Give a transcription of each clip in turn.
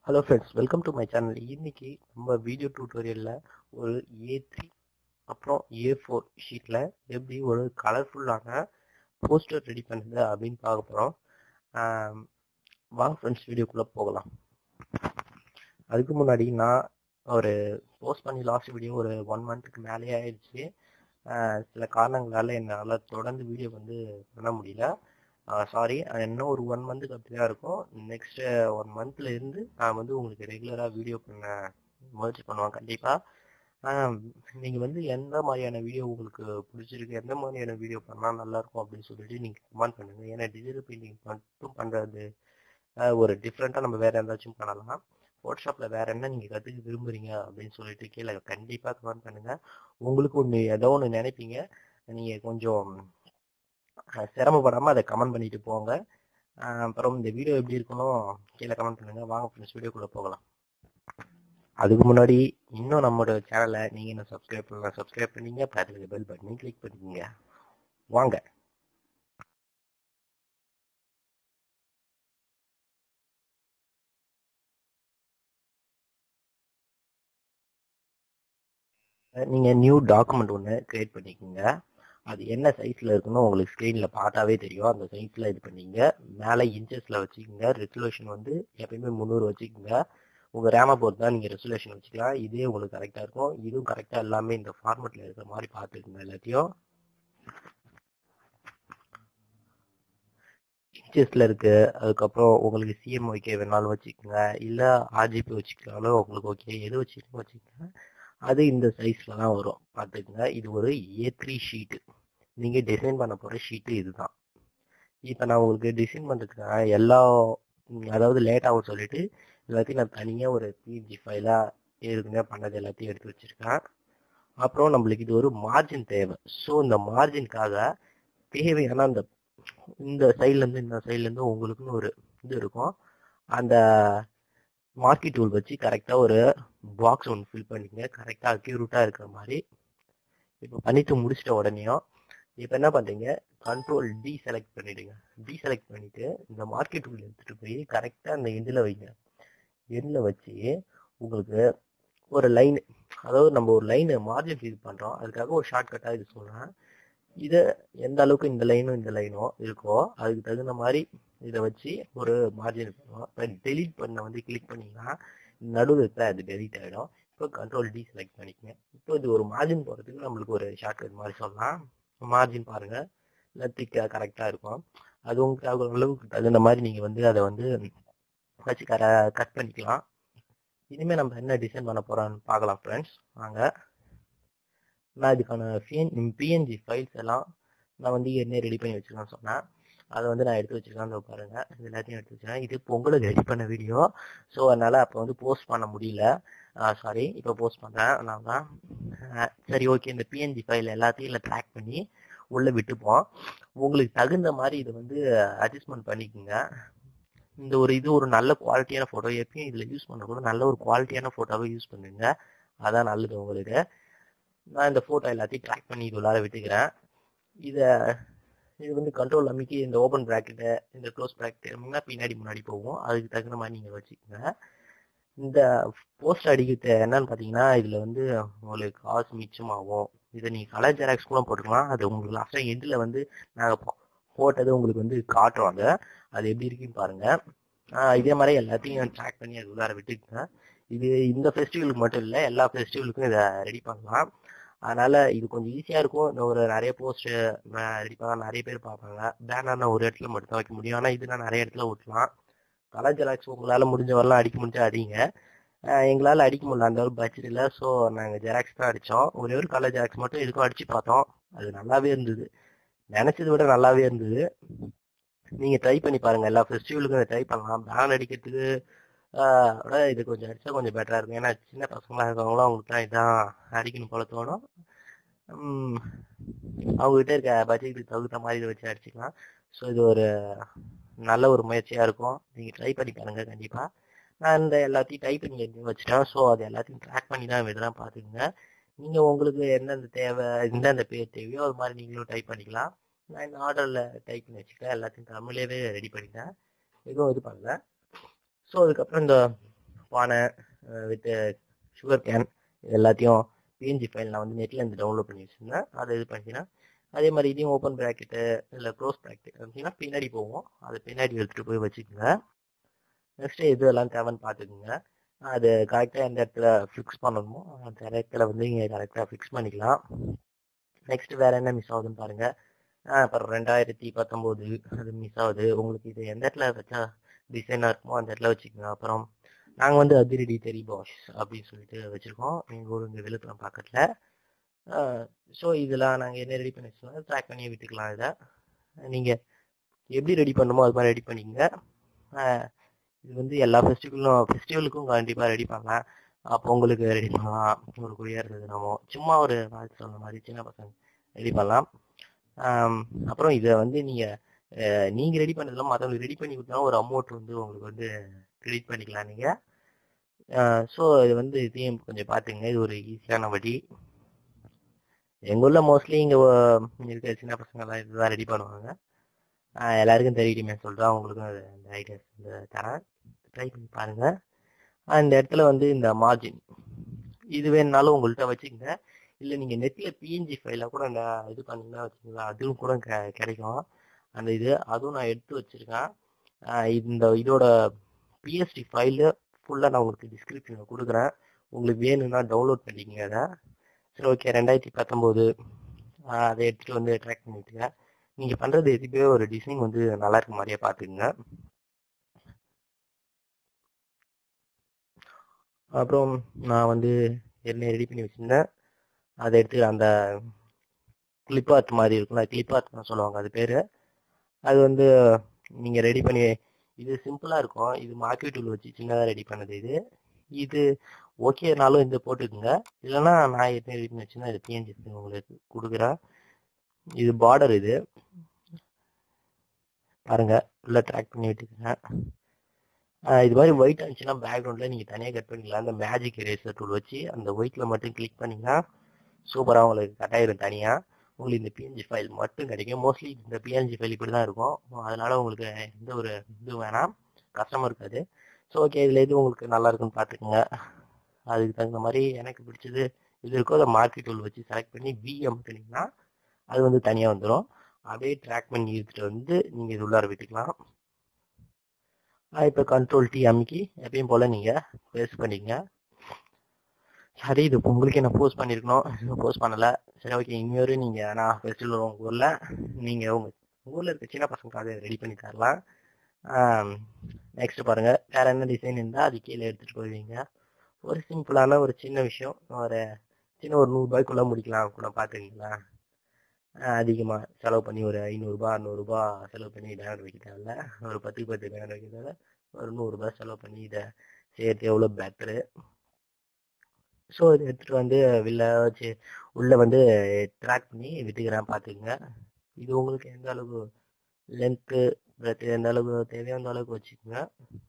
hello friends welcome to my channel இன்னைக்கு நம்ம video டியூட்டோரியலில் ஒரு ஏ த்ரீ அப்புறம் ஏ ஃபோர் ஷீட்டில் எப்படி ஒரு கலர்ஃபுல்லான போஸ்டர் ரெடி பண்ணுது அப்படின்னு பார்க்க போகிறோம் வாங்க ஃப்ரெண்ட்ஸ் வீடியோக்குள்ளே போகலாம் அதுக்கு முன்னாடி நான் ஒரு போஸ்ட் பண்ணி லாஸ்ட் வீடியோ ஒரு ஒன் மந்த்துக்கு மேலேயே ஆயிடுச்சு ஆஹ் சில காரணங்களால என்னால் தொடர்ந்து வீடியோ வந்து பண்ண முடியல சாரி இன்னும் ஒரு ஒன் மந்த்துக்கு அப்படி தான் இருக்கும் நெக்ஸ்ட் ஒன் மந்த்ல இருந்து நான் வந்து உங்களுக்கு ரெகுலராக வீடியோ பண்ண முயற்சி பண்ணுவேன் கண்டிப்பாக நீங்கள் வந்து எந்த மாதிரியான வீடியோ உங்களுக்கு பிடிச்சிருக்கு எந்த மாதிரியான வீடியோ பண்ணால் நல்லா இருக்கும் அப்படின்னு சொல்லிட்டு நீங்கள் கமெண்ட் பண்ணுங்க ஏன்னா டிஜிட்டல் பெயிண்டிங் மட்டும் பண்ணுறது ஒரு டிஃப்ரெண்ட்டாக நம்ம வேற ஏதாச்சும் பண்ணலாம் ஃபோட்டோஷாப்பில் வேற என்ன நீங்கள் கற்றுக்க விரும்புறீங்க அப்படின்னு சொல்லிட்டு கீழே கண்டிப்பாக கமெண்ட் பண்ணுங்க உங்களுக்கு ஒன்று ஏதோ ஒன்று நினைப்பீங்க நீங்கள் கொஞ்சம் சிரமப்படாமல் அதை கமெண்ட் பண்ணிட்டு போங்க அப்புறம் இந்த வீடியோ எப்படி இருக்கணும் கீழே கமெண்ட் பண்ணுங்க வாங்க ஃப்ரெண்ட்ஸ் வீடியோக்குள்ளே போகலாம் அதுக்கு முன்னாடி இன்னும் நம்மளோட சேனலை நீங்கள் இன்னும் சப்ஸ்கிரைப் பண்ணலாம் சப்ஸ்கிரைப் பண்ணீங்க பக்கத்தில் பெல் பட்டனையும் கிளிக் பண்ணிக்கோங்க வாங்க நீங்கள் நியூ டாக்குமெண்ட் ஒன்று க்ரியேட் பண்ணிக்கோங்க அது என்ன சைஸில் இருக்குன்னு உங்களுக்கு ஸ்க்ரீனில் பார்த்தாவே தெரியும் அந்த சைஸில் இது பண்ணிங்க மேலே இன்ச்சஸில் வச்சுக்கோங்க ரெசுலேஷன் வந்து எப்பயுமே முந்நூறு வச்சுக்கோங்க உங்கள் ரேமை பொறுத்து தான் நீங்கள் ரெசுலேஷன் வச்சுக்கலாம் இதே உங்களுக்கு கரெக்டாக இருக்கும் இதுவும் கரெக்டாக எல்லாமே இந்த ஃபார்மெட்டில் இருக்கிற மாதிரி பார்த்துக்குங்க எல்லாத்தையும் இன்ச்சஸில் இருக்கு அதுக்கப்புறம் உங்களுக்கு சிஎம் ஓகே வேணாலும் வச்சுக்கோங்க இல்லை ஆர்ஜிபி வச்சுக்கிட்டாலும் உங்களுக்கு ஓகே எது வச்சுக்கணும் வச்சுக்கோங்க அது இந்த சைஸில் தான் வரும் பார்த்துக்குங்க இது ஒரு ஏ த்ரீ ஷீட்டு நீங்கள் டிசைன் பண்ண போகிற ஷீட்டு இதுதான் இப்போ நான் உங்களுக்கு டிசைன் பண்ணுறதுக்காக எல்லா அதாவது லேட் ஆகும் சொல்லிட்டு எல்லாத்தையும் நான் தனியாக ஒரு பிஜி ஃபைலாக ஏற்கனவே பண்ணது எல்லாத்தையும் எடுத்து வச்சுருக்கேன் அப்புறம் நம்மளுக்கு இது ஒரு மார்ஜின் தேவை ஸோ இந்த மார்ஜினுக்காக தேவையான அந்த இந்த சைட்லேருந்து இந்த சைட்லேருந்து உங்களுக்குன்னு ஒரு இது இருக்கும் அந்த மார்க்கி டூல் வச்சு கரெக்டாக ஒரு பாக்ஸ் ஒன்று ஃபில் பண்ணிக்கங்க கரெக்டாக அக்யூரேட்டாக இருக்கிற மாதிரி இப்போ பண்ணிட்டு முடிச்சிட்ட உடனேயும் இப்போ என்ன பண்ணுறீங்க கண்ட்ரோல் டி செலக்ட் பண்ணிடுங்க டி செலக்ட் பண்ணிட்டு இந்த மார்க்கெட் டூல் எடுத்துகிட்டு போய் கரெக்டாக அந்த எண்டில் வைங்க எண்டில் வச்சு உங்களுக்கு ஒரு லைன் அதாவது நம்ம ஒரு லைனை மார்ஜின் ஃபீல் பண்ணுறோம் அதுக்காக ஒரு ஷார்ட்கட்டாக இது சொல்கிறேன் இதை எந்த அளவுக்கு இந்த லைனும் இந்த லைனும் இருக்கோ அதுக்கு தகுந்த மாதிரி இதை வச்சு ஒரு மார்ஜின் பண்ணுவோம் இப்போ டெலீட் பண்ண வந்து கிளிக் பண்ணிங்கன்னா நடுவில் இருக்க அது டெலீட் ஆகிடும் இப்போ கண்ட்ரோல் டி செலக்ட் பண்ணிக்கங்க இப்போ இது ஒரு மார்ஜின் போகிறதுக்கு நம்மளுக்கு ஒரு ஷார்ட்கட் மாதிரி சொல்லலாம் மார்ஜின் பாருங்கள் இல்லை திக்காக கரெக்டாக இருக்கும் அது உங்களுக்கு அளவுக்கு தகுந்த மாதிரி நீங்கள் வந்து அதை வந்து வச்சு கர கட் பண்ணிக்கலாம் இனிமேல் நம்ம என்ன டிசைன் பண்ண போகிறோம்னு பார்க்கலாம் ஃப்ரெண்ட்ஸ் வாங்க நான் இதுக்கான பிஎன் பிஎன்ஜி ஃபைல்ஸ் எல்லாம் நான் வந்து என்ன ரெடி பண்ணி வச்சுருக்கேன்னு சொன்னேன் அதை வந்து நான் எடுத்து வச்சுருக்கேன் பாருங்க இது எல்லாத்தையும் எடுத்து வச்சுருக்கேன் இது பொங்கலுக்கு ரெடி பண்ண வீடியோ ஸோ அதனால் அப்போ வந்து போஸ்ட் பண்ண முடியல சாரி இப்போ போஸ்ட் பண்ணுறேன் நான் தான் சரி ஓகே இந்த பிஎன்ஜி ஃபைல் எல்லாத்தையும் இல்லை ட்ராக் பண்ணி உள்ளே விட்டுப்போம் உங்களுக்கு தகுந்த மாதிரி இதை வந்து அட்ஜஸ்ட்மெண்ட் பண்ணிக்கோங்க இந்த ஒரு இது ஒரு நல்ல குவாலிட்டியான ஃபோட்டோ எப்பயும் இதில் யூஸ் பண்ணக்கூட நல்ல ஒரு குவாலிட்டியான ஃபோட்டோவை யூஸ் பண்ணுங்க அதான் நல்லது உங்களுக்கு நான் இந்த ஃபோட்டோ எல்லாத்தையும் ட்ராக் பண்ணி இது உள்ளார விட்டுக்கிறேன் இதை இது வந்து கண்ட்ரோல் அமைக்கி இந்த ஓப்பன் ப்ராக்கெட்டு இந்த க்ளோஸ் ப்ராக்கெட் பின்னாடி முன்னாடி போகும் அதுக்கு தகுந்த மாதிரி நீங்கள் வச்சுக்கோங்க இந்த போஸ்ட் அடிக்கிறது என்னன்னு பார்த்தீங்கன்னா இதில் வந்து உங்களுக்கு காசு மிச்சமாகும் இதை நீங்கள் கலர் ஜெராக்ஸ் கூட போட்டுக்கலாம் அது உங்களுக்கு லாஸ்ட்டாக எண்டில் வந்து நாங்கள் போட்டது உங்களுக்கு வந்து காட்டுவாங்க அது எப்படி இருக்குன்னு பாருங்கள் இதே மாதிரி எல்லாத்தையும் ட்ராக் பண்ணி அது உள்ளார விட்டுக்குங்க இது இந்த ஃபெஸ்டிவலுக்கு மட்டும் இல்லை எல்லா ஃபெஸ்டிவலுக்கும் இதை ரெடி பண்ணலாம் அதனால இது கொஞ்சம் ஈஸியாக இருக்கும் இந்த ஒரு நிறைய போஸ்ட் ரெடி பண்ண நிறைய பேர் பார்ப்பாங்க பேனர்னா ஒரு இடத்துல மட்டும் தான் வைக்க முடியும் ஆனால் இதுனா நிறைய இடத்துல ஓட்டலாம் கலர் ஜெராக்ஸ் உங்களால் முடிஞ்ச வரலாம் அடிக்க முடிஞ்சா அடிங்க எங்களால் அடிக்க முடியல அந்த அளவுக்கு பட்ஜெட் இல்லை ஸோ நாங்கள் ஜெராக்ஸ் தான் அடித்தோம் ஒரே ஒரு கலர் ஜெராக்ஸ் மட்டும் எதுக்கும் அடித்து பார்த்தோம் அது நல்லாவே இருந்தது நினச்சதை விட நல்லாவே இருந்தது நீங்கள் ட்ரை பண்ணி பாருங்கள் எல்லா ஃபெஸ்டிவலுக்கும் இதை ட்ரை பண்ணலாம் பேனர் அடிக்கிறதுக்கு விட இது கொஞ்சம் அடித்தா கொஞ்சம் பெட்டராக இருக்கும் ஏன்னா சின்ன பசங்களாக இருக்கவங்களும் அவங்களுக்குலாம் இதான் அடிக்கணும் போல தோணும் அவங்ககிட்ட இருக்க பட்ஜெட்டுக்கு தகுந்த மாதிரி இதை வச்சு அடிச்சுக்கலாம் ஸோ இது ஒரு நல்ல ஒரு முயற்சியாக இருக்கும் நீங்கள் ட்ரை பண்ணி பாருங்கள் கண்டிப்பாக நான் இந்த எல்லாத்தையும் டைப் பண்ணி எடுத்து வச்சுட்டேன் ஸோ அது எல்லாத்தையும் ட்ராக் பண்ணி தான் விடுறேன் பார்த்துக்குங்க நீங்கள் உங்களுக்கு எந்தெந்த தேவை எந்தெந்த பேர் தேவையோ அது மாதிரி நீங்களும் டைப் பண்ணிக்கலாம் நான் இந்த ஆர்டரில் டைப் பண்ணி வச்சுக்கிறேன் எல்லாத்தையும் தமிழ்லேயே ரெடி பண்ணிட்டேன் எதுவும் இது பண்ணல ஸோ அதுக்கப்புறம் இந்த பானை வித் சுகர் கேன் எல்லாத்தையும் பிஎன்ஜி ஃபைல் நான் வந்து நெட்டில் இருந்து டவுன்லோட் பண்ணி வச்சுருந்தேன் அதை இது பண்ணிங்கன்னா அதே மாதிரி இதையும் ஓப்பன் ப்ராக்கெட்டு இல்லை க்ளோஸ் ப்ராக்கெட் அப்படின்னா பின்னாடி போவோம் அதை பின்னாடி எடுத்துகிட்டு போய் வச்சுக்கோங்க நெக்ஸ்ட்டு எது எல்லாம் தேவைன்னு பார்த்துக்குங்க அது கரெக்டாக எந்த இடத்துல ஃபிக்ஸ் பண்ணணுமோ அந்த இடத்துல வந்து நீங்கள் கரெக்டாக ஃபிக்ஸ் பண்ணிக்கலாம் நெக்ஸ்ட் வேறு என்ன மிஸ் ஆகுதுன்னு பாருங்கள் அப்புறம் ரெண்டாயிரத்தி பத்தொம்போது அது மிஸ் ஆகுது உங்களுக்கு இது எந்த இடத்துல வச்சா டிசைனாக இருக்குமோ அந்த இடத்துல வச்சுக்கோங்க அப்புறம் நாங்கள் வந்து அதிரடி தெரி பாஷ் அப்படின்னு சொல்லிட்டு வச்சுருக்கோம் எங்கள் ஊர் இங்கே விழுப்புரம் பக்கத்தில் ஸோ இதெல்லாம் நாங்கள் என்ன ரெடி பண்ணி வச்சுருந்தோம் ட்ராக் பண்ணி விட்டுக்கலாம் இதை நீங்கள் எப்படி ரெடி பண்ணணுமோ அது மாதிரி ரெடி பண்ணிக்கங்க இது வந்து எல்லா ஃபெஸ்டிவலும் ஃபெஸ்டிவலுக்கும் கண்டிப்பாக ரெடி பண்ணலாம் அப்போ உங்களுக்கு ரெடி பண்ணலாம் ஒரு குடியரசு நம்ம சும்மா ஒரு வாழ்த்து சொன்ன மாதிரி சின்ன பசங்க ரெடி பண்ணலாம் அப்புறம் இதை வந்து நீங்கள் நீங்கள் ரெடி பண்ணதெல்லாம் மற்றவங்களுக்கு ரெடி பண்ணி கொடுத்தாலும் ஒரு அமௌண்ட் வந்து உங்களுக்கு வந்து கிரெடிட் பண்ணிக்கலாம் நீங்கள் ஸோ இது வந்து இதையும் கொஞ்சம் பார்த்துங்க இது ஒரு ஈஸியான வழி எங்கள் ஊரில் மோஸ்ட்லி இங்கே இருக்க சின்ன பசங்கள்லாம் இதுதான் ரெடி பண்ணுவாங்க எல்லாருக்கும் தெரியுமே சொல்கிறேன் அவங்களுக்கும் அந்த ஐடியாஸ் இந்த தரேன் ட்ரை பண்ணி பாருங்கள் அந்த இடத்துல வந்து இந்த மார்ஜின் இது வேணுனாலும் உங்கள்கிட்ட வச்சுக்கோங்க இல்லை நீங்கள் நெட்டில் பிஎன்ஜி ஃபைலாக கூட இந்த இது பண்ணிங்கன்னா வச்சுக்கோங்களேன் அதுவும் கூட கெ கிடைக்கும் அந்த இது அதுவும் நான் எடுத்து வச்சுருக்கேன் இந்த இதோட பிஎஸ்டி ஃபைலு ஃபுல்லாக நான் உங்களுக்கு டிஸ்கிரிப்ஷனில் கொடுக்குறேன் உங்களுக்கு வேணும்னா டவுன்லோட் பண்ணிக்கங்க அதை சரி ஓகே ரெண்டாயிரத்தி பத்தொம்போது அதை எடுத்துகிட்டு வந்து ட்ராக் பண்ணிட்டுங்க நீங்கள் பண்ணுறது எதுக்கே ஒரு டிசைன் வந்து நல்லா இருக்க மாதிரியே பார்த்துக்குங்க அப்புறம் நான் வந்து என்ன ரெடி பண்ணி வச்சுருந்தேன் அதை எடுத்து அந்த கிளிப் ஆர்ட் மாதிரி இருக்கும்ல கிளிப் ஆர்ட் சொல்லுவாங்க அது பேர் அது வந்து நீங்கள் ரெடி பண்ணி இது சிம்பிளாக இருக்கும் இது மார்க்கெட் டூல் வச்சு சின்னதாக ரெடி பண்ணது இது இது ஓகேனாலும் இந்த போட்டுக்குங்க இல்லைன்னா நான் என்ன ரெடி பண்ணி வச்சுருந்தேன் இது பிஎன்ஜி உங்களுக்கு கொடுக்குறேன் இது பார்டர் இது பாருங்க உள்ள ட்ராக் பண்ணி விட்டுக்கங்க இது மாதிரி ஒயிட் இருந்துச்சுன்னா பேக்ரவுண்டில் நீங்கள் தனியாக கட் பண்ணிக்கலாம் அந்த மேஜிக் எரேசர் டூல் வச்சு அந்த ஒயிட்டில் மட்டும் கிளிக் பண்ணிங்கன்னா சூப்பராக உங்களுக்கு கட் ஆயிடும் தனியாக உங்களுக்கு இந்த பிஎன்ஜி ஃபைல் மட்டும் கிடைக்கும் மோஸ்ட்லி இந்த பிஎன்ஜி ஃபைல் இப்படி தான் இருக்கும் அதனால உங்களுக்கு எந்த ஒரு இது வேணாம் கஷ்டமாக இருக்காது ஸோ ஓகே இதில் எது உங்களுக்கு நல்லா இருக்குன்னு பார்த்துக்குங்க அதுக்கு தகுந்த மாதிரி எனக்கு பிடிச்சது இது இருக்கோ அதை மார்க்கெட் டூல் வச்சு செலக்ட் பண்ணி விஎம் பண்ணிங்கன்னா அது வந்து தனியாக வந்துடும் அப்படியே ட்ராக் பண்ணி எடுத்துகிட்டு வந்து நீங்கள் இது உள்ளார விட்டுக்கலாம் இப்போ கண்ட்ரோல் டி அமுக்கி எப்பயும் போல் நீங்கள் பேஸ்ட் பண்ணிக்கங்க சரி இது உங்களுக்கு என்ன போஸ்ட் பண்ணியிருக்கணும் போஸ்ட் பண்ணலை சரி ஓகே இன்னொரு நீங்கள் நான் ஃபெஸ்டிவல் உங்கள் ஊரில் நீங்கள் உங்கள் ஊரில் இருக்க சின்ன பசங்களுக்காக ரெடி பண்ணி தரலாம் நெக்ஸ்ட் பாருங்கள் வேறு என்ன டிசைன் இருந்தால் அது கீழே எடுத்துகிட்டு போவீங்க ஒரு சிம்பிளான ஒரு சின்ன விஷயம் ஒரு சின்ன ஒரு நூறுரூபாய்க்குள்ளே முடிக்கலாம் கூட பார்த்துக்கிங்களா அதிகமாக செலவு பண்ணி ஒரு ஐநூறுரூபா அறநூறுபா செலவு பண்ணி பேனர் வைக்க தேவையில்ல ஒரு பத்துக்கு பத்து பேனர் வைக்க தேவை ஒரு நூறுரூபா செலவு பண்ணி இதை செய்யறது எவ்வளோ பெட்ரு ஸோ இதை எடுத்துகிட்டு வந்து வெளில வச்சு உள்ளே வந்து ட்ராக் பண்ணி விட்டுக்கிறேன் பார்த்துக்குங்க இது உங்களுக்கு எந்த அளவுக்கு லென்த்து பிரெத்து எந்த அளவுக்கு தேவையோ அந்த அளவுக்கு வச்சுக்கோங்க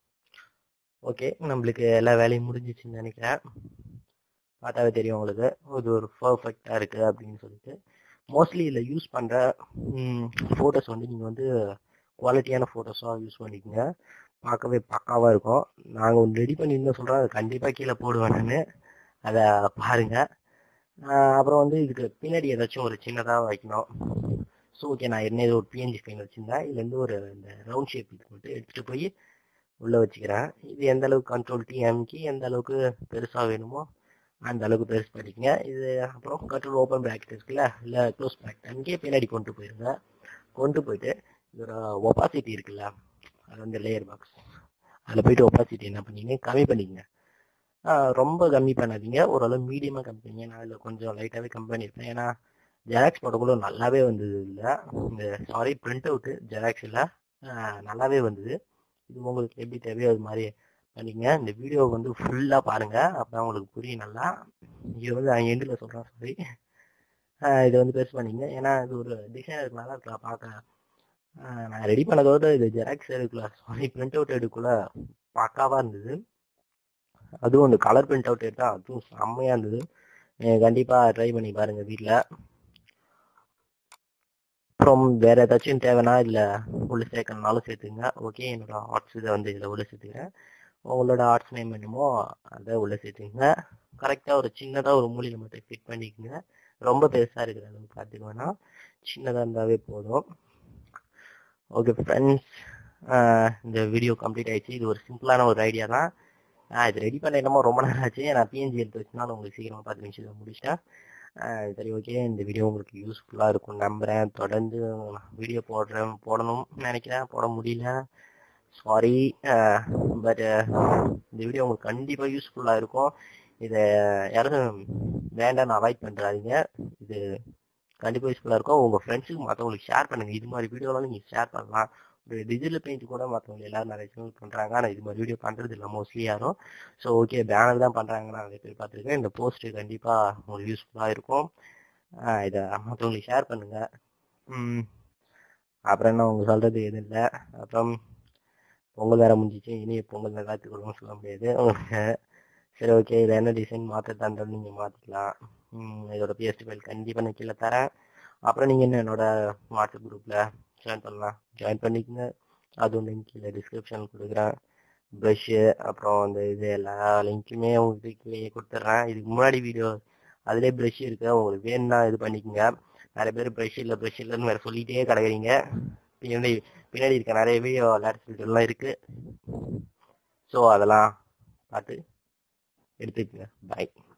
ஓகே நம்மளுக்கு எல்லா வேலையும் முடிஞ்சிச்சுன்னு நினைக்கிறேன் பார்த்தாவே தெரியும் உங்களுக்கு இது ஒரு பர்ஃபெக்டாக இருக்குது அப்படின்னு சொல்லிட்டு மோஸ்ட்லி இதில் யூஸ் பண்ணுற ஃபோட்டோஸ் வந்து நீங்கள் வந்து குவாலிட்டியான ஃபோட்டோஸாக யூஸ் பண்ணிக்கோங்க பார்க்கவே பக்காவாக இருக்கும் நாங்கள் ஒன்று ரெடி பண்ணியிருந்தோம் சொல்கிறோம் அது கண்டிப்பாக கீழே போடுவேன் நான் அதை பாருங்கள் அப்புறம் வந்து இதுக்கு பின்னாடி ஏதாச்சும் ஒரு சின்னதாக வைக்கணும் ஸோ ஓகே நான் என்ன ஒரு பிஎன்ஜி ஃபைன் வச்சுருந்தேன் இதுலேருந்து ஒரு இந்த ரவுண்ட் ஷேப் இது மட்டும் எடுத்துகிட்டு போய் உள்ளே வச்சுக்கிறேன் இது எந்த அளவுக்கு கண்ட்ரோல் டிஎம்கி எந்த அளவுக்கு பெருசாக வேணுமோ அந்த அளவுக்கு பெருசு பண்ணிக்கங்க இது அப்புறம் கண்ட்ரோல் ஓப்பன் ப்ராக்கெட் இருக்குல்ல இல்லை க்ளோஸ் ப்ராக்கெட் அங்கேயே பின்னாடி கொண்டு போயிருங்க கொண்டு போயிட்டு இதோட ஒப்பாசிட்டி இருக்குல்ல அது வந்து லேயர் பாக்ஸ் அதில் போயிட்டு ஒப்பாசிட்டி என்ன பண்ணீங்க கம்மி பண்ணிக்கங்க ரொம்ப கம்மி பண்ணாதீங்க ஓரளவு மீடியமாக கம்மி பண்ணிங்க நான் இதில் கொஞ்சம் லைட்டாகவே கம்மி பண்ணியிருப்பேன் ஏன்னா ஜெராக்ஸ் போடக்குள்ள நல்லாவே வந்தது இல்லை இந்த சாரி பிரிண்ட் அவுட்டு ஜெராக்ஸில் நல்லாவே வந்தது இது உங்களுக்கு எப்படி தேவையோ அது மாதிரி பண்ணிங்க இந்த வீடியோ வந்து ஃபுல்லாக பாருங்கள் அப்போ உங்களுக்கு புரியும் நல்லா இது வந்து நான் எண்டில் சொல்கிறேன் சாரி இதை வந்து பெருசு பண்ணிங்க ஏன்னா இது ஒரு டிசைன் இருக்கு நல்லா இருக்கலாம் பார்க்க நான் ரெடி பண்ணதோட இது ஜெராக்ஸ் எடுக்கல சாரி பிரிண்ட் அவுட் எடுக்கல பக்காவாக இருந்தது அதுவும் இந்த கலர் பிரிண்ட் அவுட் எடுத்தால் அதுவும் செம்மையாக இருந்தது கண்டிப்பாக ட்ரை பண்ணி பாருங்கள் வீட்டில் அப்புறம் வேறு ஏதாச்சும் தேவைன்னா இதில் உள்ள சேர்க்கணுனாலும் சேர்த்துங்க ஓகே என்னோட ஆர்ட்ஸ் இதை வந்து இதில் உள்ள சேர்த்துக்கிறேன் உங்களோட ஆர்ட்ஸ் நேம் என்னமோ அதை உள்ள சேர்த்துங்க கரெக்டாக ஒரு சின்னதாக ஒரு மூலையில் மட்டும் ஃபிட் பண்ணிக்கோங்க ரொம்ப பெருசாக இருக்கிற அளவுக்கு பார்த்துக்க வேணாம் சின்னதாக இருந்தாவே போதும் ஓகே ஃப்ரெண்ட்ஸ் இந்த வீடியோ கம்ப்ளீட் ஆயிடுச்சு இது ஒரு சிம்பிளான ஒரு ஐடியா தான் ஆஹ் இது ரெடி பண்ண என்னமோ ரொம்ப நேரம் ஆச்சு நான் பிஎன்ஜி எடுத்து வச்சுனாலும் உங்களுக்கு சீக்கிரமாக பத்து நிமிஷத்தில் முடிச்சிட்டேன் ஆஹ் சரி ஓகே இந்த வீடியோ உங்களுக்கு யூஸ்ஃபுல்லாக இருக்கும் நம்புகிறேன் தொடர்ந்து வீடியோ போடுறேன் போடணும்னு நினைக்கிறேன் போட முடியல சாரி பட் இந்த வீடியோ உங்களுக்கு கண்டிப்பாக யூஸ்ஃபுல்லாக இருக்கும் இதை யாரும் வேண்டாம்னு அவாய்ட் பண்ணுறாதீங்க இது கண்டிப்பாக யூஸ்ஃபுல்லாக இருக்கும் உங்கள் ஃப்ரெண்ட்ஸுக்கு மற்றவங்களுக்கு ஷேர் பண்ணுங்கள் இது மாதிரி வீடியோலாம் நீங்கள் ஷேர் பண்ணலாம் ஒரு டிஜிட்டல் பெயிண்ட் கூட மற்றவங்க எல்லாரும் நிறைய சேனல் பண்ணுறாங்க ஆனால் இது மாதிரி வீடியோ பண்ணுறது இல்லை மோஸ்ட்லி யாரும் ஸோ ஓகே பேனர் தான் பண்ணுறாங்க நான் நிறைய பேர் பார்த்துருக்கேன் இந்த போஸ்ட் கண்டிப்பாக உங்களுக்கு யூஸ்ஃபுல்லாக இருக்கும் ஆஹ் இதை மற்றவங்களுக்கு ஷேர் பண்ணுங்கள் அப்புறம் என்ன அவங்க சொல்கிறது எதுவும் இல்லை அப்புறம் பொங்கல் வேற முடிஞ்சிச்சு இனி பொங்கல் நல்லாத்துக்கு கொடுக்கணும்னு சொல்ல முடியாது சரி ஓகே இதை என்ன டிசைன் மாற்றத்தான்றது நீங்கள் மாற்றிக்கலாம் இதோட பிஎஸ்டி ஃபைல் கண்டிப்பாக நான் கீழே தரேன் அப்புறம் நீங்கள் என்ன என்னோட வாட்ஸ்அப் குரூப்பில் ஜாயின் பண்ணலாம் ஜாயின் பண்ணிக்கோங்க அதுவும் லிங்க் கீழே டிஸ்கிரிப்ஷன் கொடுக்குறேன் ப்ரஷ்ஷு அப்புறம் அந்த இது எல்லா லிங்க்குமே உங்களுக்கு கீழே கொடுத்துட்றேன் இதுக்கு முன்னாடி வீடியோ அதிலே ப்ரஷ் இருக்கு உங்களுக்கு வேணும்னா இது பண்ணிக்கோங்க நிறைய பேர் ப்ரஷ் இல்லை ப்ரஷ் இல்லைன்னு வேறு சொல்லிகிட்டே கிடக்குறீங்க பின்னாடி பின்னாடி இருக்க நிறைய வீடியோ லேட்டஸ்ட் இருக்கு ஸோ அதெல்லாம் பார்த்து எடுத்துக்கங்க பாய்